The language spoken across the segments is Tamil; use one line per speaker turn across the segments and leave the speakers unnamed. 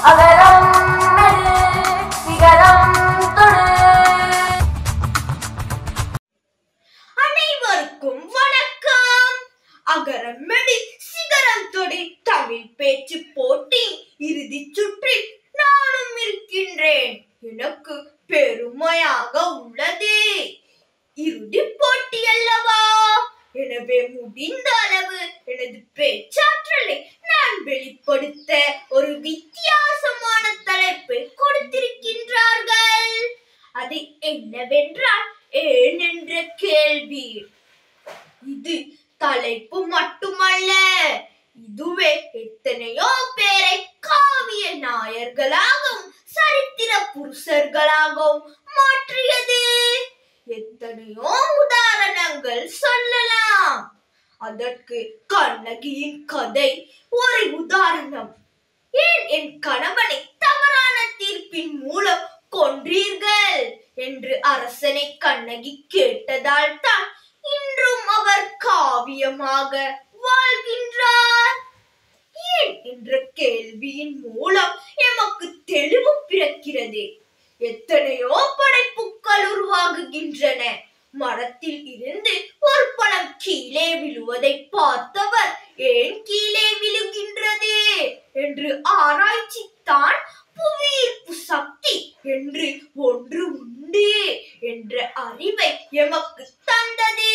அகரம் நடு சிகரம் தொடு
அனைவருக்கும் வணக்கம் அகரமெடி சிகரம் தொடி தமிழ் பேச்சு போட்டி இறுதி சுற்றில் நானும் இருக்கின்றேன் எனக்கு பெருமையாக உள்ளது இறுதி போட்டி அல்லவா எனவே முடிந்த அளவு எனது பேச்சாற்றலை நான் வெளிப்படுத்த ஒரு வித்தியாசமான தலைப்பை கொடுத்திருக்கின்றார்கள் அது என்னவென்றால் ஏன் என்ற கேள்வி இது தலைப்பு மட்டுமல்ல இதுவே எத்தனையோ பேரை காவிய நாயர்களாகவும் சரித்திர புருஷர்களாகவும் மாற்றியது எத்தனையோ உதாரணங்கள் சொல்லலாம் அதற்கு கண்ணகியின் கதை ஒரு உதாரணம் ஏன் என் கணவனை தவறான தீர்ப்பின் மூலம் கொன்றீர்கள் என்று அரசனை கண்ணகி கேட்டதால் தான் இன்றும் அவர் காவியமாக வாழ்கின்றார் ஏன் என்ற கேள்வியின் மூலம் எமக்கு தெளிவு பிறக்கிறது எத்தனையோ படைப்புக்கள் உருவாகுகின்றன மரத்தில் இருந்து ஒரு பழம் கீழே விழுவதை பார்த்தவர் ஏன் கீழே விழுகின்றது என்று ஆராய்ச்சி தான் புவியீர்ப்பு சக்தி என்று ஒன்று உண்டு என்ற அறிவை எமக்கு தந்தது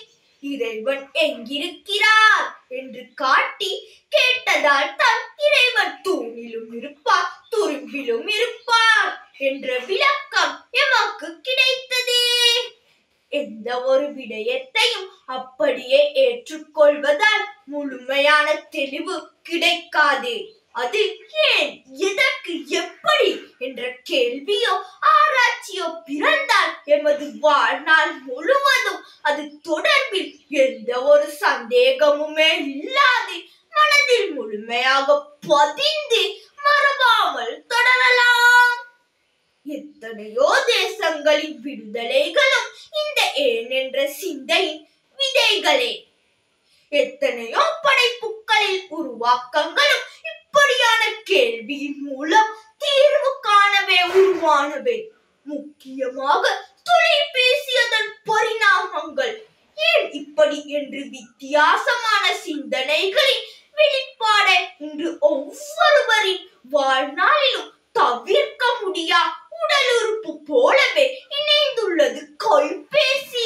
இறைவன் எங்கிருக்கிறார் என்று காட்டி கேட்டதால் தான் இறைவன் தூணிலும் இருப்பார் துரும்பிலும் இருப்பார் என்ற விளக்கம் எமக்கு கிடைத்தது எந்த ஒரு விடயத்தையும் அப்படியே ஏற்றுக்கொள்வதால் முழுமையான தெளிவு கிடைக்காது அது ஏன் எதற்கு எப்படி என்ற கேள்வியோ ஆராய்ச்சியோ பிறந்தால் எமது வாழ்நாள் முழுவதும் அது தொடர்பில் எந்த ஒரு சந்தேகமுமே இல்லாது மனதில் முழுமையாக பதிந்து மறவாமல் தொடரலாம் எத்தனையோ தேசங்களின் விடுதலைகளும் இந்த ஏன் என்ற சிந்தையின் விதைகளே எத்தனையோ படைப்புகளில் உருவாக்கங்களும் இப்படியான கேள்வியின் மூலம் தீர்வு காணவே உருவானவை முக்கியமாக தொலைபேசியதன் பரிணாமங்கள் ஏன் இப்படி என்று வித்தியாசமான சிந்தனைகளின் வெளிப்பாடு இன்று ஒவ்வொருவரின் வாழ்நாளிலும் தவிர்க்க முடியா உடல் உறுப்பு போலவே இணைந்துள்ளது கைபேசி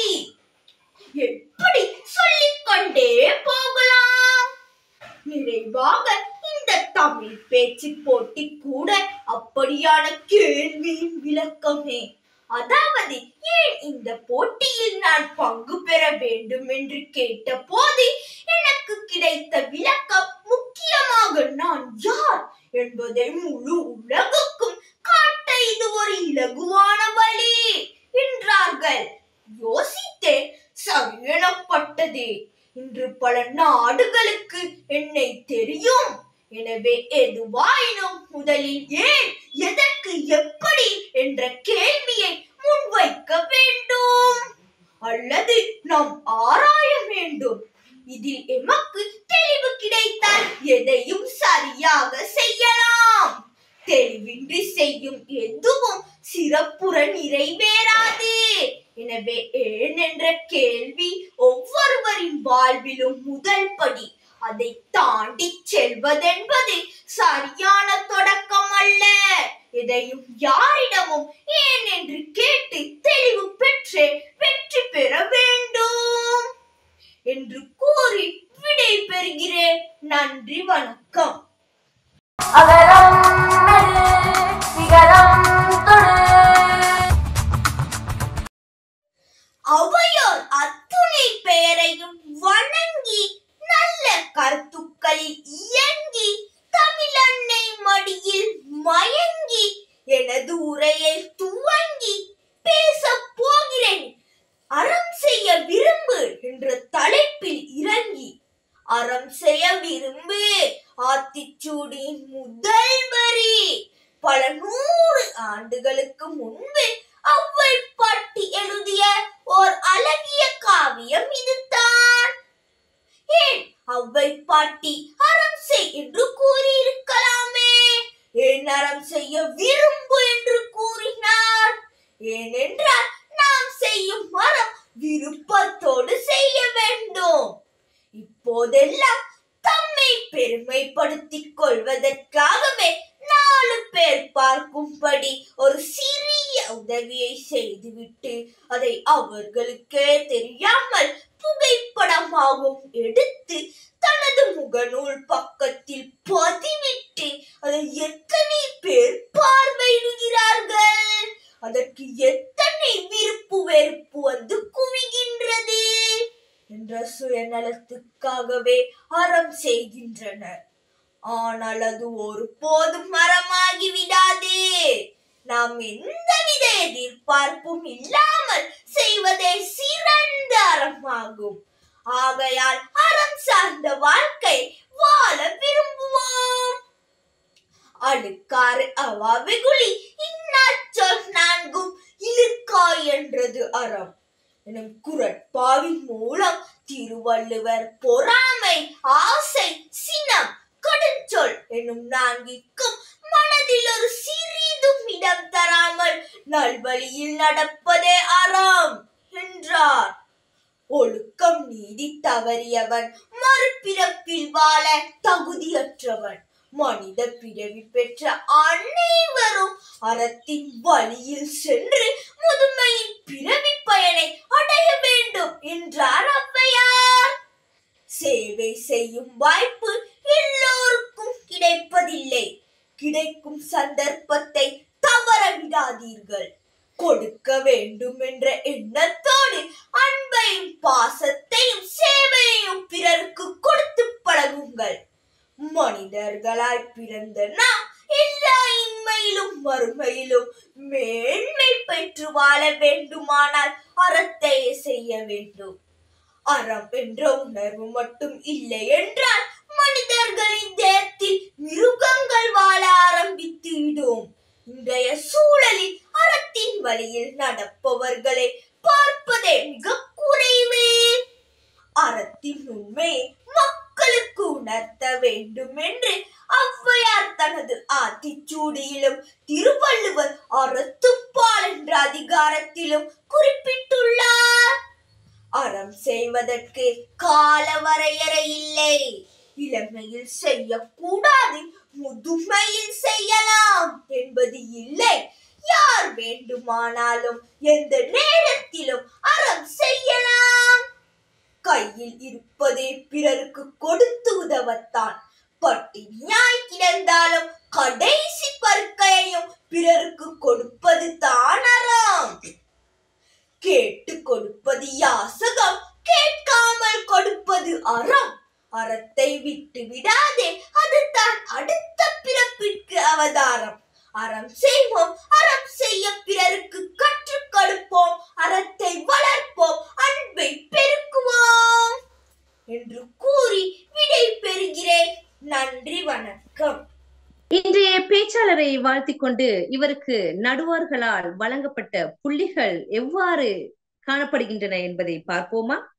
எப்படி சொல்லிக்கொண்டே போகலாம் நிறைவாக இந்த தமிழ் பேச்சு போட்டி கூட அப்படியான கேள்வியின் விளக்கமே அதாவது ஏன் இந்த போட்டியில் நான் பங்கு பெற வேண்டும் என்று கேட்டபோது எனக்கு கிடைத்த விளக்கம் முக்கியமாக நான் யார் என்பதை முழு உலகுக்கும் காட்ட இது ஒரு இலகுவான வழி என்றார்கள் யோசித்தேன் சரியெனப்பட்டது இன்று பல நாடுகளுக்கு என்னை தெரியும் எனவே எதுவாயினும் முதலில் ஏன் எதற்கு எப்படி என்ற கேள்வியை முன்வைக்க வேண்டும் அல்லது நாம் ஆராய வேண்டும் இதில் எமக்கு தெளிவு கிடைத்தால் எதையும் சரியாக செய்யலாம் தெளிவின்றி செய்யும் எதுவும் சிறப்புற நிறைவேறாது எனவே ஏன் என்ற கேள்வி ஒவ்வொருவரின் வாழ்விலும் முதல் படி அதை தாண்டி செல்வதென்பது சரியான தொடக்கம் அல்ல எதையும் யாரிடமும் ஏன் என்று கேட்டு தெளிவு பெற்று வெற்றி பெற வேண்டும் என்று கூறி விடை பெறுகிறேன் நன்றி வணக்கம்
அகரம் நடு சிகரம் தொடு
அவையோர் அத்துணை பெயரையும் வணங்கி நல்ல கருத்துக்களில் இயங்கி தமிழன்னை மடியில் மயங்கி எனது உரையை துவங்கி பேசப் போகிறேன் அறம் செய்ய விரும்பு என்ற தலைப்பில் இறங்கி அறம் செய்ய விரும்பு ஆத்திச்சூடியின் முதல் வரி பல நூறு ஆண்டுகளுக்கு முன்பு ஔவை பாட்டி எழுதிய ஓர் அழகிய காவியம் இதுதான் ஏன் ஔவை பாட்டி அறம் செய் என்று கூறியிருக்கலாமே ஏன் அறம் செய்ய விரும்பு என்று கூறினார் ஏனென்றால் நாம் செய்யும் மரம் விருப்பத்தோடு செய்ய வேண்டும் இப்போதெல்லாம் தம்மை பெருமைப்படுத்திக் கொள்வதற்காகவே நாலு பேர் பார்க்கும்படி ஒரு சிறிய உதவியை செய்துவிட்டு அதை அவர்களுக்கே தெரியாமல் புகைப்படமாகவும் எடுத்து தனது முகநூல் பக்கத்தில் பதிவிட்டு அதை எத்தனை பேர் பார்வையிடுகிறார்கள் அதற்கு எத்தனை விருப்பு வெறுப்பு வந்து குவிகின்றது என்ற சுயநலத்துக்காகவே அறம் செய்கின்றனர் ஆனால் அது ஒருபோதும் மரமாகி விடாது நாம் எந்தவித எதிர்பார்ப்பும் இல்லாமல் செய்வதே சிறந்த அறமாகும் ஆகையால் அறம் சார்ந்த வாழ்க்கை வாழ விரும்புவோம் அழுக்காறு அவா வெகுளி இன்னாச்சொல் நான்கும் இழுக்காய் என்றது அறம் எனும் குரட்பாவின் மூலம் திருவள்ளுவர் பொறாமை ஆசை சினம் கடுஞ்சொல் என்னும் நான்கிற்கும் மனதில் ஒரு சிறிதும் இடம் தராமல் நல்வழியில் நடப்பதே அறம் என்றார் ஒழுக்கம் நீதி தவறியவன் மறுபிறப்பில் வாழ தகுதியற்றவன் மனித பிறவி பெற்ற அனைவரும் அறத்தின் வழியில் சென்று முதுமையின் பிறவி பயனை அடைய வேண்டும் என்றார் ஔவையார் சேவை செய்யும் வாய்ப்பு எல்லோருக்கும் கிடைப்பதில்லை கிடைக்கும் சந்தர்ப்பத்தை தவற விடாதீர்கள் கொடுக்க வேண்டும் என்ற எண்ணத்தோடு அன்பையும் பாசத்தையும் சேவையையும் பிறருக்கு கொடுத்து பழகுங்கள் மனிதர்களாய் பிறந்த நாம் எல்லா இன்மையிலும் மறுமையிலும் மேன்மை பெற்று வாழ வேண்டுமானால் அறத்தை செய்ய வேண்டும் அறம் என்ற உணர்வு மட்டும் இல்லை என்றால் மனிதர்களின் தேகத்தில் மிருகங்கள் வாழ ஆரம்பித்து விடும் இன்றைய சூழலில் அறத்தின் வழியில் நடப்பவர்களை பார்ப்பதே மிக குறைவு அறத்தின் உண்மையை மக்களுக்கு உணர்த்த வேண்டும் என்று ஔவையார் தனது ஆத்திச்சூடியிலும் திருவள்ளுவர் அறத்துப்பால் என்ற அதிகாரத்திலும் குறிப்பிட்டுள்ளார் அறம் செய்வதற்கு கால வரையறை இல்லை இளமையில் செய்யக்கூடாது முதுமையில் செய்யலாம் என்பது இல்லை யார் வேண்டுமானாலும் எந்த நேரத்திலும் அறம் செய்யலாம் கையில் இருப்பதை பிறருக்கு கொடுத்து உதவத்தான் பட்டினியாய் கிடந்தாலும் கடைசி பருக்கையையும் பிறருக்கு கொடுப்பது தான் அறம் கேட்டு கொடுப்பது யாசகம் கேட்காமல் கொடுப்பது அறம் அறத்தை விட்டு விடாதே அதுதான் அடுத்த பிறப்பிற்கு அவதாரம் அறம் செய்வோம் அறம் செய்ய பிறருக்கு கற்றுக் கொடுப்போம் அறத்தை வளர்ப்போம் அன்பை பெருக்குவோம் என்று கூறி விடை பெறுகிறேன் நன்றி வணக்கம்
இன்றைய பேச்சாளரை வாழ்த்திக் கொண்டு இவருக்கு நடுவர்களால் வழங்கப்பட்ட புள்ளிகள் எவ்வாறு காணப்படுகின்றன என்பதை பார்ப்போமா